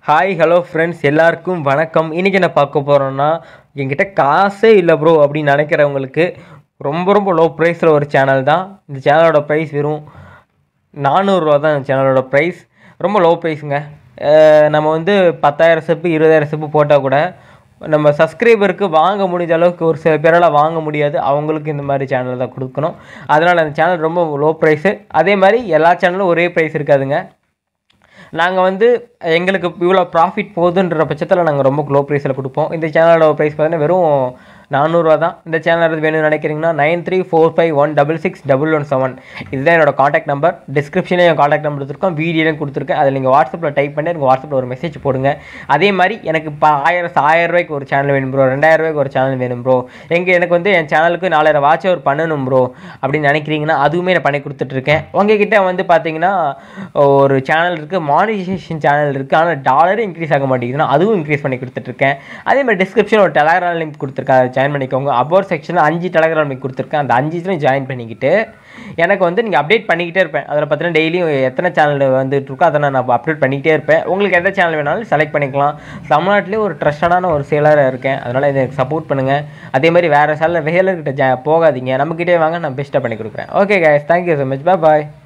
hi hello friends எல்லாருக்கும் வணக்கம் இன்றைக்கி என்ன பார்க்க போகிறோன்னா என்கிட்ட காசே இல்லை ப்ரோ அப்படின்னு நினைக்கிறவங்களுக்கு ரொம்ப ரொம்ப லோ ப்ரைஸில் ஒரு சேனல் தான் இந்த சேனலோட ப்ரைஸ் வெறும் நானூறுரூவா தான் இந்த சேனலோட ப்ரைஸ் ரொம்ப லோ ப்ரைஸுங்க நம்ம வந்து பத்தாயிரம் செப்பு இருபதாயிரம் செப்பு போட்டால் கூட நம்ம சப்ஸ்கிரைபருக்கு வாங்க முடிஞ்ச அளவுக்கு ஒரு சில பேரால் வாங்க முடியாது அவங்களுக்கு இந்த மாதிரி சேனல் தான் கொடுக்கணும் அதனால் அந்த சேனல் ரொம்ப லோ ப்ரைஸு அதே மாதிரி எல்லா சேனலும் ஒரே ப்ரைஸ் இருக்காதுங்க நாங்கள் வந்து எங்களுக்கு இவ்வளோ ப்ராஃபிட் போகுதுன்ற பட்சத்தில் நாங்கள் ரொம்ப லோ ப்ரைஸில் கொடுப்போம் இந்த சேனலோட ப்ரைஸ் பார்த்தீங்கன்னா வெறும் நானூறுரூவா தான் இந்த சேனல் வேணும்னு நினைக்கிறீங்கன்னா nine three four five one double six double one seven இதுதான் என்னோட காண்டாக்ட் நம்பர் டிஸ்கிரிப்ஷனில் என் காண்டாக்ட் நம்பர் கொடுத்துருக்கோம் வீடியோலையும் கொடுத்துருக்கேன் அதில் நீங்கள் வாட்ஸ்அப்பில் டைப் பண்ணி எனக்கு வாட்ஸ்அப்பில் ஒரு மெசேஜ் போடுங்க அதே மாதிரி எனக்கு இப்போ ஆயிரம் ஆயிரம் ரூபாய்க்கு ஒரு சேனல் வேணும் ப்ரோ ரெண்டாயிரம் ரூபாய்க்கு ஒரு சேனல் வேணும் ப்ரோ எங்கள் எனக்கு வந்து என் சேனலுக்கு நாலாயிரம் வாட்ச் அவர் பண்ணணும் ப்ரோ அப்படின்னு நினைக்கிறீங்கன்னா அதுவுமே நான் பண்ணி கொடுத்துட்ருக்கேன் உங்ககிட்ட வந்து பார்த்தீங்கன்னா ஒரு சேனல் இருக்குது மானிட்டைசேஷன் சேனல் இருக்குது ஆனால் டாலரும் இன்க்ரீஸ் ஆக மாட்டேங்குதுன்னா அதுவும் இன்க்ரீஸ் பண்ணி கொடுத்துட்ருக்கேன் அதே மாதிரி டிஸ்கிரிப்ஷன் ஒரு டெலகிராம் லிங்க் கொடுத்துருக்கேன் அதை ஜாயின் பண்ணிக்கோங்க அபோர் செக்ஷனில் அஞ்சு டெலகிராம் லிங்க் கொடுத்துருக்கேன் அந்த அஞ்சு இதுலையும் ஜாயின் பண்ணிக்கிட்டு எனக்கு வந்து நீங்கள் அப்டேட் பண்ணிக்கிட்டே இருப்பேன் அதில் பார்த்தீங்கன்னா டெய்லியும் எத்தனை சேனல் வந்துட்டு இருக்கோ அதை நான் அப்டேட் பண்ணிக்கிட்டே இருப்பேன் உங்களுக்கு எந்த சேனல் வேணாலும் செலக்ட் பண்ணிக்கலாம் தமிழ்நாட்டிலே ஒரு ட்ரஸ்டடான ஒரு சேலராக இருக்கேன் அதனால் எனக்கு சப்போர்ட் பண்ணுங்கள் அதே மாதிரி வேறு சேனல் வேலர்கிட்ட ஜா போகாதீங்க நம்மக்கிட்டே வாங்க நான் பெஸ்ட்டாக பண்ணி கொடுக்குறேன் okay guys thank you so much பாய்